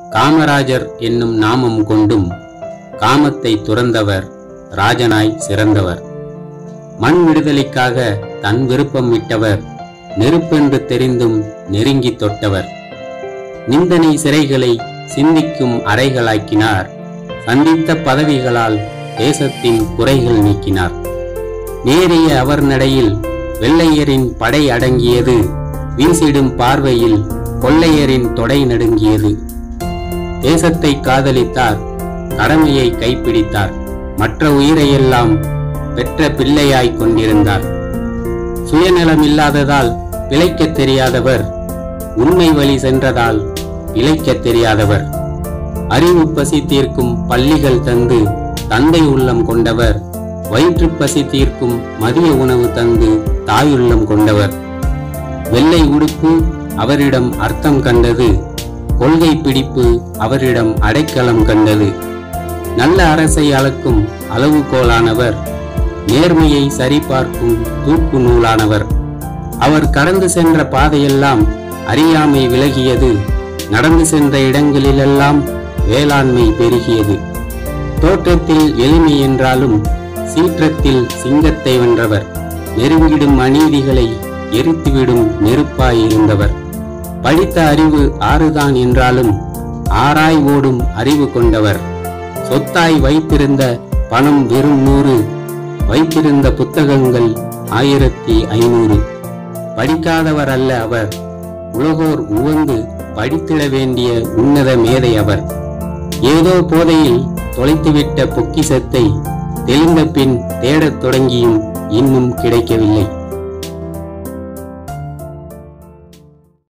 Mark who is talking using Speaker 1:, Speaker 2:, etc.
Speaker 1: காமராஜர் என்னும் நாமம் கொண்டும் காமத்தை துறந்தவர் ராஜனாய் சிறந்தவர் மண் விடுதலைக்காக தன் விருப்பம் விட்டவர் நெருப்பென்று தெரிந்தும் நெருங்கி தொட்டவர் நிந்தனை சிறைகளை சிந்திக்கும் அறைகளாக்கினார் சந்தித்த பதவிகளால் தேசத்தின் குறைகள் நீக்கினார் நேரிய அவர் நடையில் வெள்ளையரின் படை அடங்கியது வீசிடும் பார்வையில் கொள்ளையரின் தொடை நடுங்கியது தேசத்தை காதலித்தார் கடமையை கைப்பிடித்தார் மற்ற உயிரையெல்லாம் பெற்ற பிள்ளையாய் கொண்டிருந்தார் சுயநலம் இல்லாததால் பிழைக்கத் தெரியாதவர் உண்மை வழி சென்றதால் பிழைக்கத் தெரியாதவர் அறிவு பசி தீர்க்கும் பள்ளிகள் தந்து தந்தை உள்ளம் கொண்டவர் வயிற்றுப் பசி தீர்க்கும் மதிய உணவு தந்து தாயுள்ளம் கொண்டவர் வெள்ளை உடுப்பு அவரிடம் அர்த்தம் கண்டது கொள்கை பிடிப்பு அவரிடம் அடைக்கலம் கண்டது நல்ல அரசை அளக்கும் அளவுகோலானவர் நேர்மையை சரிபார்க்கும் தூக்கு நூலானவர் அவர் கடந்து சென்ற பாதையெல்லாம் அறியாமை விலகியது நடந்து சென்ற இடங்களிலெல்லாம் வேளாண்மை பெருகியது தோற்றத்தில் எளிமை என்றாலும் சீற்றத்தில் சிங்கத்தை வென்றவர் நெருங்கிடும் அநீதிகளை எரித்துவிடும் நெருப்பாய் இருந்தவர் படித்த அறிவு ஆறுதான் என்றாலும் ஆராய் ஓடும் அறிவு கொண்டவர் சொத்தாய் வைத்திருந்த பணம் வெறும் நூறு வைத்திருந்த புத்தகங்கள் ஆயிரத்தி ஐநூறு படிக்காதவர் அல்ல அவர் உலகோர் உவந்து படித்திட வேண்டிய உன்னத மேதை அவர் ஏதோ போதையில் தொலைத்துவிட்ட பொக்கிசத்தை தெளிந்த பின் தேடத் தொடங்கியும் இன்னும் கிடைக்கவில்லை